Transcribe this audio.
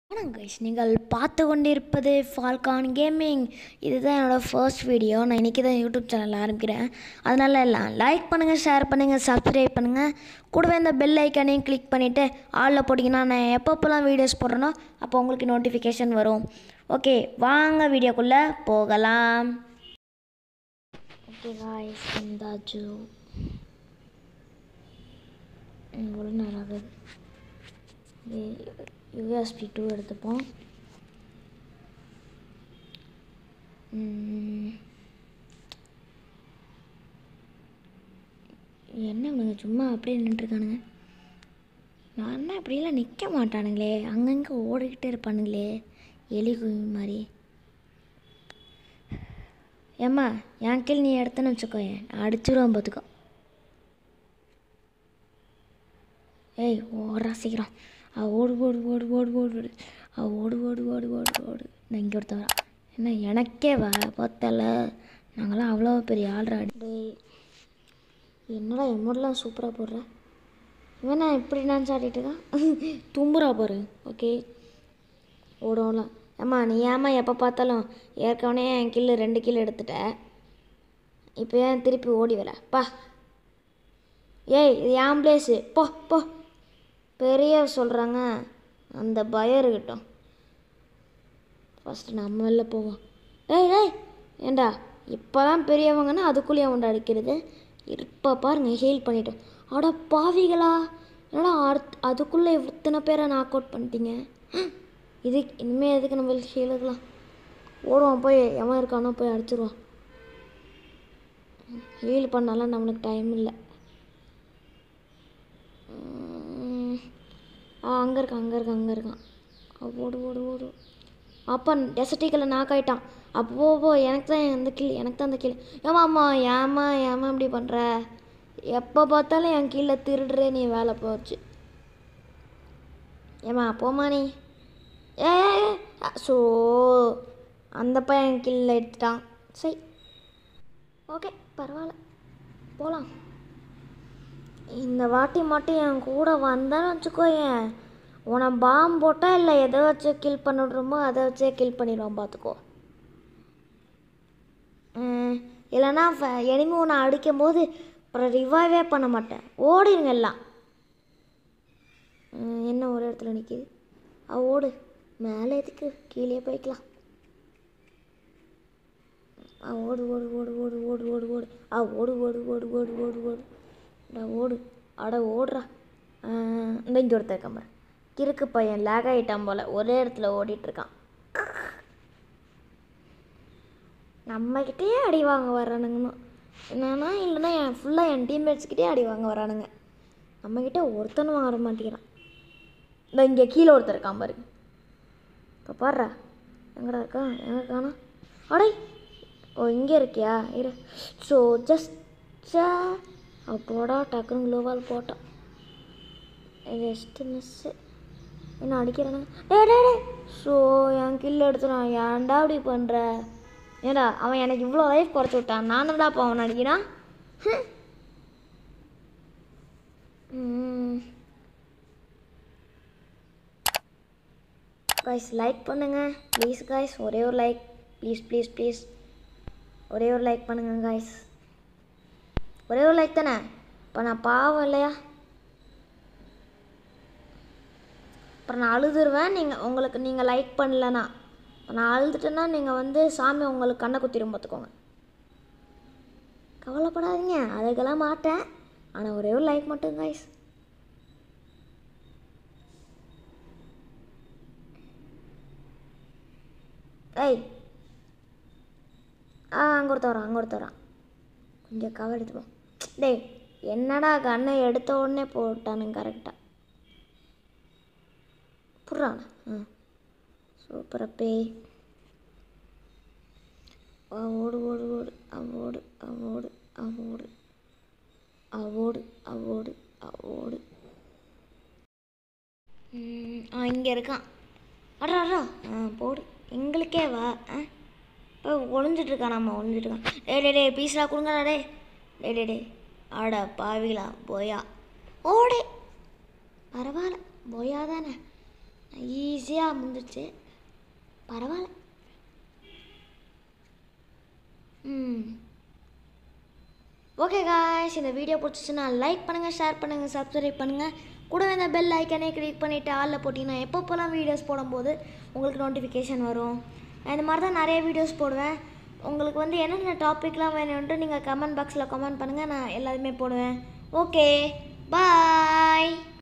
வணக்கம் கைஸ் நீங்கள் பார்த்து கொண்டிருப்பது ஃபால்கான் கேமிங் இதுதான் என்னோடய ஃபர்ஸ்ட் வீடியோ நான் இன்றைக்கி தான் யூடியூப் சேனல் ஆரம்பிக்கிறேன் அதனால் எல்லாம் லைக் பண்ணுங்கள் ஷேர் பண்ணுங்கள் சப்ஸ்கிரைப் பண்ணுங்கள் கூடவே இந்த பெல் ஐக்கானையும் கிளிக் பண்ணிவிட்டு ஆளில் போட்டிங்கன்னா நான் எப்பப்போலாம் வீடியோஸ் போடுறேனோ அப்போ உங்களுக்கு நோட்டிஃபிகேஷன் வரும் ஓகே வாங்க வீடியோக்குள்ளே போகலாம் ஓகே காய்ஸ் வந்தாச்சு இவ்வளோ நேரம் ஆகுது யூஎஸ்பி டூ எடுத்துப்போம் ம். என்ன இவனுங்க சும்மா அப்படியே நின்றுருக்கானுங்க நான் என்ன இப்படியெல்லாம் நிற்க மாட்டானுங்களே அங்கங்கே ஓடிக்கிட்டே இருப்பானுங்களே எலி குவி மாதிரி ஏம்மா என் கீழ் நீ எடுத்தேன்னு வச்சுக்கோ நான் அடிச்சிருவேன் பார்த்துக்கோ ஏய் ஓடுறா சீக்கிரம் அவ ஓடு ஓடு ஓடு ஓடு ஓடு ஓடு அவ ஓடு ஓடு ஓடு ஓடு ஓடு நான் இங்கே ஒருத்தன் வரா என்ன எனக்கே வ பார்த்தல நாங்களாம் அவ்வளோ பெரிய ஆள்ரா டேய் என்னடா எமௌண்ட்லாம் சூப்பராக போடுற இவன் நான் இப்படி நினச்சி ஆடிட்டு இருக்கான் தும்புறா பாரு ஓகே ஓடும்லாம் ஏம்மா நீ ஏம்மா எப்போ பார்த்தாலும் ஏற்கனவே என் கில்லு ரெண்டு கிலோ எடுத்துட்ட இப்போ ஏன் திருப்பி ஓடி வர பா ஏய் இது என் பிளேஸு போ போ பெரிய சொல்கிறாங்க அந்த பயம் இருக்கட்டும் ஃபஸ்ட்டு நம்ம வெளில போவோம் டேய் டேய் ஏண்டா இப்போ தான் பெரியவங்கன்னா அதுக்குள்ளேயே அவன்டா அடிக்கிறது இப்போ பாருங்க ஹீல் பண்ணிட்டோம் அட பாவிகளா என்னடா அடுத் அதுக்குள்ளே இத்தனை பேரை நாக் அவுட் பண்ணிட்டீங்க இது இனிமேல் எதுக்கு நம்ம ஹீல் இருக்கலாம் ஓடுவான் போய் எவன் இருக்கானோ போய் அடிச்சிருவான் ஹீல் பண்ணாலாம் நம்மளுக்கு டைம் இல்லை உம், ஆ அங்கே இருக்கான் அங்கே இருக்கான் அங்கே இருக்கான் அவ ஓடு ஓடு ஓடு அப்பா டெசர்ட்டிக்கில் நாக் ஆயிட்டான் அப்போ போ எனக்கு தான் அந்த கில் எனக்கு தான் அந்த கில் ஏமா அம்மா ஏம்மா ஏம்மா இப்படி பண்ணுற எப்போ பார்த்தாலும் என் கீழே திருடுறே நீ வேலை போச்சு ஏம்மா போம்மா நீ ஏ ஸோ அந்த பையன் கீழே எடுத்துட்டான் சரி ஓகே பரவாயில்ல போகலாம் இந்த வாட்டி மட்டும் என் கூட வந்தான்னு வச்சுக்கோயேன் உன பாம் போட்டா இல்லை எதை வச்சு கில் பண்ணிடுறோமோ அதை வச்சே கில் பண்ணிடுவோம் பார்த்துக்கோ ம், இல்லைன்னா எனிமி உன்னை அடிக்கும் போது அப்புறம் ரிவைவே பண்ண மாட்டேன் ஓடிடுங்க எல்லாம் ம், என்ன ஒரு இடத்துல நிற்கிது அவ ஓடு மேலே எதுக்கு கீழே போய்க்கலாம் ஆ ஓடு ஓடு ஓடு ஓடு ஓடு ஓடு ஓடு ஆ ஓடு ஓடு ஓடு ஓடு ஓடு ஓடு டா ஓடு அட ஓடுறா ஆ, இந்த இங்கே ஒருத்தர் இருக்கான் பாரு கிறுக்கு பையன் லேக் ஆகிட்டான் போல் ஒரே இடத்துல ஓடிட்டு இருக்கான் நம்மக்கிட்டே அடி வாங்க வரானுங்கன்னு என்னன்னா இல்லைன்னா என் ஃபுல்லாக என் டீம்மேட்ஸ்கிட்டே அடி வாங்க வரானுங்க நம்மக்கிட்ட ஒருத்தனும் வர மாட்டேங்கிறான் இந்த இங்கே கீழே ஒருத்தர் இருக்கான் பாரு இப்போ பாடுறா எங்கடா இருக்கான் எங்கே காணோம் அடை ஓ இங்கே இருக்கியா இரு ஸோ ஜஸ்ட் அப்போடா டக்குன்னு க்ளோவால் போட்டான் ரெஸ்ட் மிஸ்ஸு என்ன அடிக்கிறானு டே டே டே ஸோ என் கில் எடுத்துனான் ஏன்டா அப்படி பண்ணுற ஏடா அவன் எனக்கு இவ்வளோ லைஃப் குறைச்சி விட்டான் நான் தான்டா இப்போ அவன் அடிக்கிறான் ஹம். ம் காய்ஸ் லைக் பண்ணுங்க ப்ளீஸ் காய்ஸ் ஒரே ஒரு லைக் ப்ளீஸ் ப்ளீஸ் ப்ளீஸ் ஒரே ஒரு லைக் பண்ணுங்க காய்ஸ் ஒரே ஒரு லைக் தானே இப்போ நான் பாவம் இல்லையா அப்புறம் நான் அழுதுருவேன் நீங்கள் உங்களுக்கு நீங்கள் லைக் பண்ணலனா இப்போ நான் அழுதுட்டேன்னா நீங்கள் வந்து சாமி உங்களுக்கு கண்ணை குத்திரும் பார்த்துக்கோங்க கவலைப்படாதீங்க அதுக்கெல்லாம் மாட்டேன் ஆனால் ஒரே ஒரு லைக் மட்டும் காய்ஸ் ஏய் ஆ அங்கே ஒருத்தன் வரான் அங்கே ஒருத்தன் வரான் கொஞ்சம் கவர் எடுத்துப்போம் டேய் என்னடா கண்ணை எடுத்த உடனே போட்டானுங்க கரெக்டாக புடுறான் ஆ சூப்பராக பேய் ஆ, ஓடு ஓடு ஓடு அவோடு அவோடு அவோடு அவோடு அவோடு அவோடு ம், ஆ இங்கே இருக்கான் அடா அடா ஆ போடு எங்களுக்கே வா ஆ இப்போ ஒளிஞ்சிட்டு இருக்கான் நம்ம ஒளிஞ்சிட்டு இருக்கான் டே டே டே பீஸ்லா கொடுங்கடா டே டே டே டே ஆட பாவிகளா போயா ஓடே பரவாயில்ல போயா தானே ஈஸியாக முடிஞ்சிச்சு பரவாயில்ல ம் ஓகே காய்ஸ் இந்த வீடியோ பிடிச்சிச்சுன்னா லைக் பண்ணுங்கள் ஷேர் பண்ணுங்கள் சப்ஸ்கிரைப் பண்ணுங்கள் கூடவே இந்த பெல் ஐக்கனே கிளிக் பண்ணிவிட்டு ஆளில் போட்டிங்கன்னா எப்பப்போலாம் வீடியோஸ் போடும்போது உங்களுக்கு நோட்டிஃபிகேஷன் வரும் நான் இந்த மாதிரி தான் நிறைய வீடியோஸ் போடுவேன் உங்களுக்கு வந்து என்னென்ன டாபிக்லாம் வேணும்ன்ட்டு நீங்கள் கமெண்ட் பாக்ஸில் கமெண்ட் பண்ணுங்கள் நான் எல்லாத்தையுமே போடுவேன் ஓகே பாய்